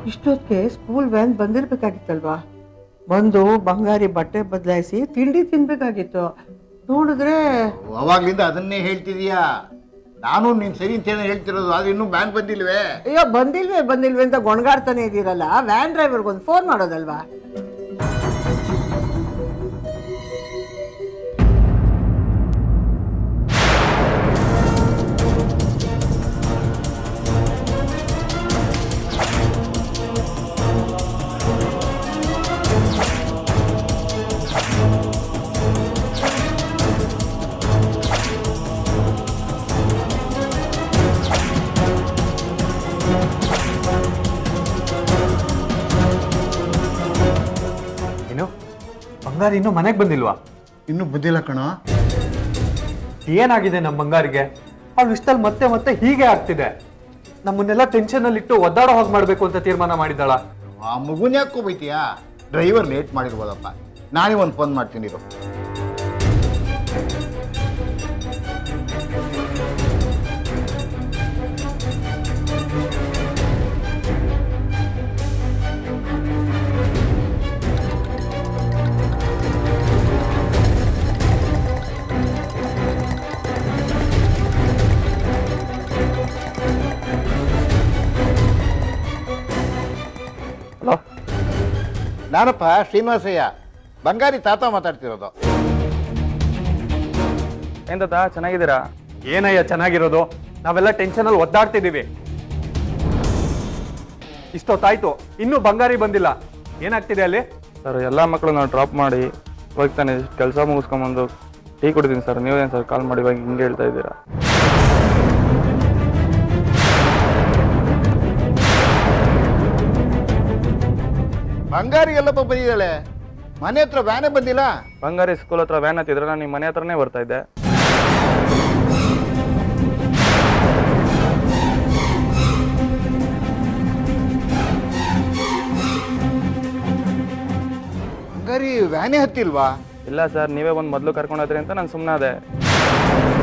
ಇಷ್ಟೊತ್ತಿಗೆ school van ಬಂದಿರ್ಬೇಕಾಗಿತ್ತಲ್ವಾ ಬಂದು ಬಂಗಾರಿ ಬಟ್ಟೆ ಬದಲಾಯಿಸಿ ತಿಂಡಿ ತಿನ್ಬೇಕಾಗಿತ್ತು ನೋಡಿದ್ರೆ ಅವಾಗ್ಲಿಂದ ಅದನ್ನೇ ಹೇಳ್ತಿದೀಯಾ ನಾನು ನೀನ್ ಸರಿ ಅಂತ ಹೇಳಿ ಹೇಳ್ತಿರೋದು ಆದ್ರೆ ಇನ್ನೂ ಬ್ಯಾಂಕ್ ಬಂದಿಲ್ವೇ ಅಯ್ಯೋ ಬಂದಿಲ್ವೇ ಬಂದಿಲ್ವೇ ಅಂತ ಗೊಣಗಾಡ್ತಾನೆ ಇದೀರಲ್ಲ ವ್ಯಾನ್ ಡ್ರೈವರ್ಗೆ ಒಂದು ಫೋನ್ ಮಾಡೋದಲ್ವಾ ಏನು ಬಂಗಾರ ಇನ್ನೂ ಮನೆಗೆ ಬಂದಿಲ್ವಾ ಇನ್ನೂ ಬಂದಿಲ್ಲ ಕಣ ಏನಾಗಿದೆ ನಮ್ಮ ಬಂಗಾರಿಗೆ ಅವ್ಳು ಇಷ್ಟಲ್ಲಿ ಮತ್ತೆ ಮತ್ತೆ ಹೀಗೆ ಆಗ್ತಿದೆ ನಮ್ಮನ್ನೆಲ್ಲ ಟೆನ್ಷನ್ ಅಲ್ಲಿ ಇಟ್ಟು ಒದ್ದಾಡೋ ಹೋಗಿ ಮಾಡ್ಬೇಕು ಅಂತ ತೀರ್ಮಾನ ಮಾಡಿದ್ದಾಳ ಆ ಮಗುನ್ ಯಾಕೋ ಬೈತೀಯಾ ಡ್ರೈವರ್ ಲೇಟ್ ಮಾಡಿರ್ಬೋದಪ್ಪ ನಾನೇ ಒಂದು ಫೋನ್ ಮಾಡ್ತೀನಿ ಇರು ಹಲೋ ನಾನಪ್ಪ ಶ್ರೀನಿವಾಸಯ್ಯ ಬಂಗಾರಿ ತಾತ ಮಾತಾಡ್ತಿರೋದು ಏನ್ ತಾತ ಚೆನ್ನಾಗಿದ್ದೀರಾ ಏನಯ್ಯ ಚೆನ್ನಾಗಿರೋದು ನಾವೆಲ್ಲ ಟೆನ್ಷನ್ ಅಲ್ಲಿ ಒದ್ದಾಡ್ತಿದೀವಿ ಇಷ್ಟೊತ್ತಾಯ್ತು ಇನ್ನೂ ಬಂಗಾರಿ ಬಂದಿಲ್ಲ ಏನಾಗ್ತಿದೆ ಅಲ್ಲಿ ಸರ್ ಎಲ್ಲ ಮಕ್ಕಳನ್ನ ಡ್ರಾಪ್ ಮಾಡಿ ಹೋಗ್ತಾನೆ ಕೆಲಸ ಮುಗಿಸ್ಕೊಂಬಂದು ಟೀ ಕುಡಿತೀನಿ ಸರ್ ನೀವೇನು ಸರ್ ಕಾಲ್ ಮಾಡಿ ಇವಾಗ ಹಿಂಗೆ ಹೇಳ್ತಾ ಇದ್ದೀರಾ ಬಂಗಾರಿ ಎಲ್ಲಪ್ಪ ಬಂದಿದ್ದಾಳೆ ಮನೆ ಹತ್ರ ವ್ಯಾನೇ ಬಂದಿಲ್ಲ ಬಂಗಾರಿ ಸ್ಕೂಲ್ ಹತ್ರ ವ್ಯಾನ್ ಹತ್ತಿದ್ರೆ ನಾನು ನಿಮ್ಮ ಮನೆ ಹತ್ರನೇ ಬರ್ತಾ ಇದ್ದೆ ಬಂಗಾರಿ ವ್ಯಾನೇ ಹತ್ತಿಲ್ವಾ ಇಲ್ಲ ಸರ್ ನೀವೇ ಒಂದು ಮೊದಲು ಕರ್ಕೊಂಡು ಹೋದ್ರಿ ಅಂತ ನಾನು ಸುಮ್ಮನೆ ಅದೇ